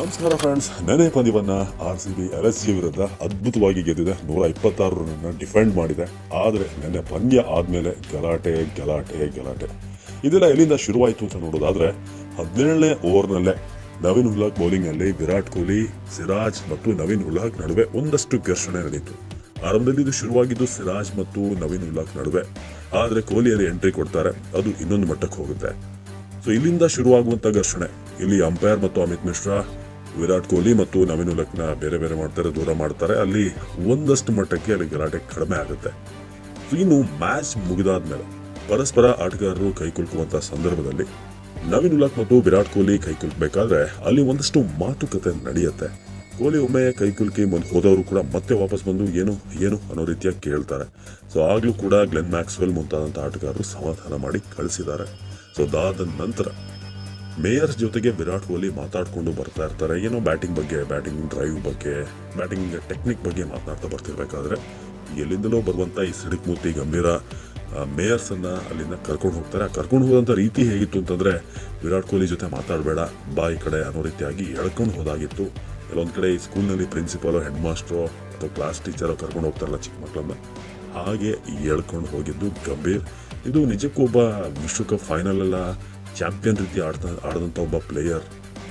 ನಮಸ್ಕಾರ ಫ್ರೆಂಡ್ಸ್ ನೆನೆ ಪಂದ್ಯವನ್ನ R C B L S G ವಿರುದ್ಧ ಅದ್ಭುತವಾಗಿ ಗೆದ್ದಿದೆ ನೂರ ಇಪ್ಪತ್ತಾರು ರನ್ನ ಡಿಫೆಂಡ್ ಮಾಡಿದೆ ಆದರೆ ನೆನ್ನೆ ಪಂದ್ಯ ಆದ್ಮೇಲೆ ಗಲಾಟೆ ಗಲಾಟೆ ಗಲಾಟೆ ಇದೆಲ್ಲ ಎಲ್ಲಿಂದ ಶುರುವಾಯಿತು ಅಂತ ನೋಡೋದಾದ್ರೆ ಹದಿನೇಳನೇ ಓವರ್ನಲ್ಲೇ ನವೀನ್ ಉಲ್ಲಾಕ್ ಬೌಲಿಂಗ್ನಲ್ಲಿ ವಿರಾಟ್ ಕೊಹ್ಲಿ ಸಿರಾಜ್ ಮತ್ತು ನವೀನ್ ಉಲ್ಲಾಕ್ ನಡುವೆ ಒಂದಷ್ಟು ಘರ್ಷಣೆ ನಡೆಯಿತು ಆರಂಭದಲ್ಲಿ ಇದು ಶುರುವಾಗಿದ್ದು ಸಿರಾಜ್ ಮತ್ತು ನವೀನ್ ಉಲ್ಲಾಕ್ ನಡುವೆ ಆದರೆ ಕೊಹ್ಲಿಯಲ್ಲಿ ಎಂಟ್ರಿ ಕೊಡ್ತಾರೆ ಅದು ಇನ್ನೊಂದು ಮಟ್ಟಕ್ಕೆ ಹೋಗುತ್ತೆ ಸೊ ಇಲ್ಲಿಂದ ಶುರುವಾಗುವಂತ ಘರ್ಷಣೆ ಇಲ್ಲಿ ಅಂಪೈರ್ ಮತ್ತು ಅಮಿತ್ ಮಿಶ್ರಾ ವಿರಾಟ್ ಕೊಹ್ಲಿ ಮತ್ತು ನವೀನ್ ಉಲಕ್ನ ಬೇರೆ ಬೇರೆ ಮಾಡ್ತಾರೆ ದೂರ ಮಾಡ್ತಾರೆ ಅಲ್ಲಿ ಒಂದಷ್ಟು ಮಟ್ಟಕ್ಕೆ ಅಲ್ಲಿ ಗಲಾಟೆ ಕಡಿಮೆ ಆಗುತ್ತೆ ಸೊ ಇನ್ನು ಮ್ಯಾಚ್ ಮುಗಿದಾದ್ಮೇಲೆ ಪರಸ್ಪರ ಆಟಗಾರರು ಕೈಕುಲುಕುವಂತ ಸಂದರ್ಭದಲ್ಲಿ ನವೀನ್ ಉಲಕ್ ಮತ್ತು ವಿರಾಟ್ ಕೊಹ್ಲಿ ಕೈಕುಲುಕಬೇಕಾದ್ರೆ ಅಲ್ಲಿ ಒಂದಷ್ಟು ಮಾತುಕತೆ ನಡೆಯುತ್ತೆ ಕೊಹ್ಲಿ ಒಮ್ಮೆ ಕೈಕುಲುಕಿ ಮುಂದೆ ಹೋದವರು ಕೂಡ ಮತ್ತೆ ವಾಪಸ್ ಬಂದು ಏನು ಏನು ಅನ್ನೋ ರೀತಿಯಾಗಿ ಕೇಳ್ತಾರೆ ಸೊ ಆಗ್ಲೂ ಕೂಡ ಗ್ಲೆನ್ ಮ್ಯಾಕ್ಸ್ವೆಲ್ ಮುಂತಾದಂಥ ಆಟಗಾರರು ಸಮಾಧಾನ ಮಾಡಿ ಕಳಿಸಿದ್ದಾರೆ ಸೊ ಅದಾದ ನಂತರ ಮೇಯರ್ಸ್ ಜೊತೆಗೆ ವಿರಾಟ್ ಕೊಹ್ಲಿ ಮಾತಾಡ್ಕೊಂಡು ಬರ್ತಾ ಇರ್ತಾರೆ ಏನೋ ಬ್ಯಾಟಿಂಗ್ ಬಗ್ಗೆ ಬ್ಯಾಟಿಂಗ್ ಡ್ರೈವ್ ಬಗ್ಗೆ ಬ್ಯಾಟಿಂಗ್ ಟೆಕ್ನಿಕ್ ಬಗ್ಗೆ ಮಾತನಾಡ್ತಾ ಬರ್ತಿರ್ಬೇಕಾದ್ರೆ ಎಲ್ಲಿಂದಲೋ ಬರುವಂತ ಈ ಸಿಡಿಕ್ ಮೂರ್ತಿ ಗಂಭೀರ ಮೇಯರ್ಸ್ ಅನ್ನ ಅಲ್ಲಿಂದ ಕರ್ಕೊಂಡು ಹೋಗ್ತಾರೆ ಆ ಕರ್ಕೊಂಡು ಹೋದಂತ ರೀತಿ ಹೇಗಿತ್ತು ಅಂತಂದ್ರೆ ವಿರಾಟ್ ಕೊಹ್ಲಿ ಜೊತೆ ಮಾತಾಡಬೇಡ ಬಾ ಈ ಕಡೆ ಅನ್ನೋ ರೀತಿಯಾಗಿ ಎಳ್ಕೊಂಡು ಹೋದಾಗಿತ್ತು ಕೆಲವೊಂದ್ ಕಡೆ ಈ ಸ್ಕೂಲ್ನಲ್ಲಿ ಪ್ರಿನ್ಸಿಪಾಲ್ ಹೆಡ್ ಮಾಸ್ಟ್ರು ಅಥವಾ ಕ್ಲಾಸ್ ಟೀಚರ್ ಕರ್ಕೊಂಡು ಹೋಗ್ತಾರಲ್ಲ ಚಿಕ್ಕ ಮಕ್ಕಳನ್ನ ಹಾಗೆ ಎಳ್ಕೊಂಡು ಹೋಗಿದ್ದು ಗಂಭೀರ್ ಇದು ನಿಜಕ್ಕೂ ಒಬ್ಬ ವಿಶ್ವಕಪ್ ಫೈನಲ್ ಎಲ್ಲ ಚಾಂಪಿಯನ್ ರೀತಿ ಆಡ್ತಾ ಆಡದಂಥ ಒಬ್ಬ ಪ್ಲೇಯರ್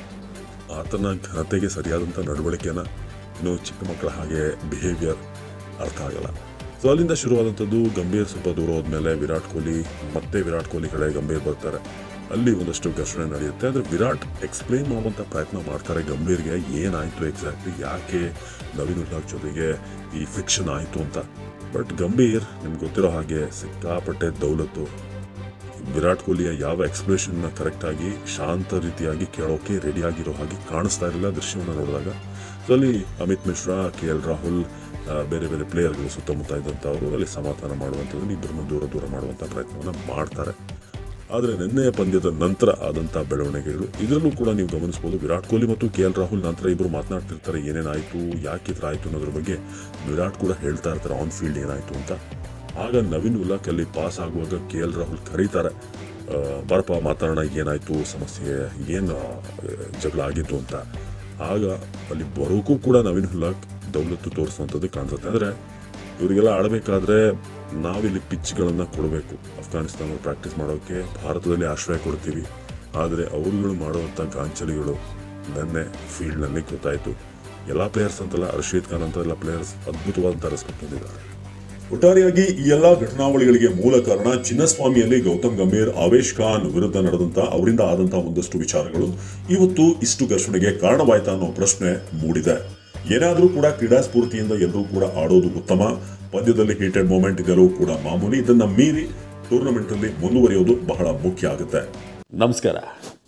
ಆತನ ಘನತೆಗೆ ಸರಿಯಾದಂಥ ನಡವಳಿಕೆನ ಇನ್ನು ಚಿಕ್ಕ ಮಕ್ಕಳ ಹಾಗೆ ಬಿಹೇವಿಯರ್ ಅರ್ಥ ಆಗಲ್ಲ ಸೊ ಅಲ್ಲಿಂದ ಶುರುವಾದಂಥದ್ದು ಗಂಭೀರ್ ಸ್ವಲ್ಪ ದೂರ ಹೋದ್ಮೇಲೆ ವಿರಾಟ್ ಕೊಹ್ಲಿ ಮತ್ತೆ ವಿರಾಟ್ ಕೊಹ್ಲಿ ಕಡೆ ಗಂಭೀರ್ ಬರ್ತಾರೆ ಅಲ್ಲಿ ಒಂದಷ್ಟು ಘರ್ಷಣೆ ನಡೆಯುತ್ತೆ ಆದರೆ ವಿರಾಟ್ ಎಕ್ಸ್ಪ್ಲೈನ್ ಮಾಡುವಂಥ ಪ್ರಯತ್ನ ಮಾಡ್ತಾರೆ ಗಂಭೀರ್ಗೆ ಏನಾಯಿತು ಎಕ್ಸಾಕ್ಟ್ಲಿ ಯಾಕೆ ನವೀನ್ ಉಲ್ಲಾಕ್ ಜೊತೆಗೆ ಈ ಫಿಕ್ಷನ್ ಆಯಿತು ಅಂತ ಬಟ್ ಗಂಭೀರ್ ನಿಮ್ಗೆ ಗೊತ್ತಿರೋ ಹಾಗೆ ಸಿಕ್ಕಾಪಟ್ಟೆ ದೌಲತ್ತು ವಿರಾಟ್ ಕೊಹ್ಲಿಯ ಯಾವ ಎಕ್ಸ್ಪ್ರೆಷನ್ನ ಕರೆಕ್ಟಾಗಿ ಶಾಂತ ರೀತಿಯಾಗಿ ಕೇಳೋಕೆ ರೆಡಿ ಆಗಿರೋ ಹಾಗೆ ಕಾಣಿಸ್ತಾ ಇರಲಿಲ್ಲ ದೃಶ್ಯವನ್ನು ನೋಡಿದಾಗ ಸೊ ಅಲ್ಲಿ ಅಮಿತ್ ಮಿಶ್ರಾ ಕೆ ಎಲ್ ರಾಹುಲ್ ಆ, ಬೇರೆ ಬೇರೆ ಪ್ಲೇಯರ್ಗಳು ಸುತ್ತಮುತ್ತ ಇದ್ದಂಥವರು ಅಲ್ಲಿ ಸಮಾಧಾನ ಮಾಡುವಂಥದ್ದು ಇಬ್ಬರನ್ನು ದೂರ ದೂರ ಮಾಡುವಂಥ ಪ್ರಯತ್ನವನ್ನು ಮಾಡ್ತಾರೆ ಆದರೆ ನಿನ್ನೆಯ ಪಂದ್ಯದ ನಂತರ ಆದಂಥ ಬೆಳವಣಿಗೆಗಳು ಇದರಲ್ಲೂ ಕೂಡ ನೀವು ಗಮನಿಸಬಹುದು ವಿರಾಟ್ ಕೊಹ್ಲಿ ಮತ್ತು ಕೆ ಎಲ್ ರಾಹುಲ್ ನಂತರ ಇಬ್ಬರು ಮಾತನಾಡ್ತಿರ್ತಾರೆ ಏನೇನಾಯಿತು ಯಾಕೆ ಈ ಥರ ಆಯಿತು ಅನ್ನೋದ್ರ ಬಗ್ಗೆ ವಿರಾಟ್ ಕೂಡ ಹೇಳ್ತಾ ಇರ್ತಾರೆ ಆನ್ ಫೀಲ್ಡ್ ಏನಾಯಿತು ಅಂತ ಆಗ ನವೀನ್ ಉಲ್ಲಾಕ್ ಅಲ್ಲಿ ಪಾಸ್ ಆಗುವಾಗ ಕೆ ಎಲ್ ರಾಹುಲ್ ಕರೀತಾರೆ ಆ, ಬರಪ್ಪ ಮಾತಾಡೋಣ ಏನಾಯಿತು ಸಮಸ್ಯೆ ಏನು ಆ, ಜಗಳ ಆಗಿತ್ತು ಅಂತ ಆಗ ಅಲ್ಲಿ ಬರೋಕ್ಕೂ ಕೂಡ ನವೀನ್ ಉಲ್ಲಾಕ್ ದೌಲತ್ತು ತೋರಿಸುವಂಥದ್ದು ಕಾಣಿಸುತ್ತೆ ಅಂದರೆ ಇವರಿಗೆಲ್ಲ ಆಡಬೇಕಾದ್ರೆ ನಾವಿಲ್ಲಿ ಪಿಚ್ಗಳನ್ನು ಕೊಡಬೇಕು ಅಫ್ಘಾನಿಸ್ತಾನ ಪ್ರಾಕ್ಟೀಸ್ ಮಾಡೋಕ್ಕೆ ಭಾರತದಲ್ಲಿ ಆಶ್ರಯ ಕೊಡ್ತೀವಿ ಆದರೆ ಅವರುಗಳು ಮಾಡುವಂಥ ಗಾಂಚಲಿಗಳು ನೆನ್ನೆ ಫೀಲ್ಡ್ನಲ್ಲಿ ಗೊತ್ತಾಯಿತು ಎಲ್ಲ ಪ್ಲೇಯರ್ಸ್ ಅಂತಲ್ಲ ರಶೀದ್ ಖಾನ್ ಅಂತ ಎಲ್ಲ ಪ್ಲೇಯರ್ಸ್ ಅದ್ಭುತವಾದಂಥ ರೆಸ್ಪೆಕ್ಟ್ ಹೊಂದಿದ್ದಾರೆ ಒಟ್ಟಾರೆಯಾಗಿ ಈ ಎಲ್ಲಾ ಘಟನಾವಳಿಗಳಿಗೆ ಮೂಲ ಕಾರಣ ಚಿನ್ನಸ್ವಾಮಿಯಲ್ಲಿ ಗೌತಮ್ ಗಂಭೀರ್ ಆವೇಶ್ ಖಾನ್ ವಿರುದ್ಧ ನಡೆದಂತ ಅವರಿಂದ ಆದಂತಹ ಒಂದಷ್ಟು ವಿಚಾರಗಳು ಇವತ್ತು ಇಷ್ಟು ಘರ್ಷಣೆಗೆ ಕಾರಣವಾಯ್ತಾ ಅನ್ನೋ ಪ್ರಶ್ನೆ ಮೂಡಿದೆ ಏನಾದರೂ ಕೂಡ ಕ್ರೀಡಾ ಸ್ಫೂರ್ತಿಯಿಂದ ಎಲ್ಲರೂ ಕೂಡ ಆಡೋದು ಉತ್ತಮ ಪಂದ್ಯದಲ್ಲಿ ಹೀಟೆಡ್ ಮೂಮೆಂಟ್ ಇದೆಲ್ಲವೂ ಕೂಡ ಮಾಮೂಲಿ ಇದನ್ನ ಮೀರಿ ಟೂರ್ನಮೆಂಟ್ ಅಲ್ಲಿ ಮುಂದುವರಿಯೋದು ಬಹಳ ಮುಖ್ಯ ಆಗುತ್ತೆ ನಮಸ್ಕಾರ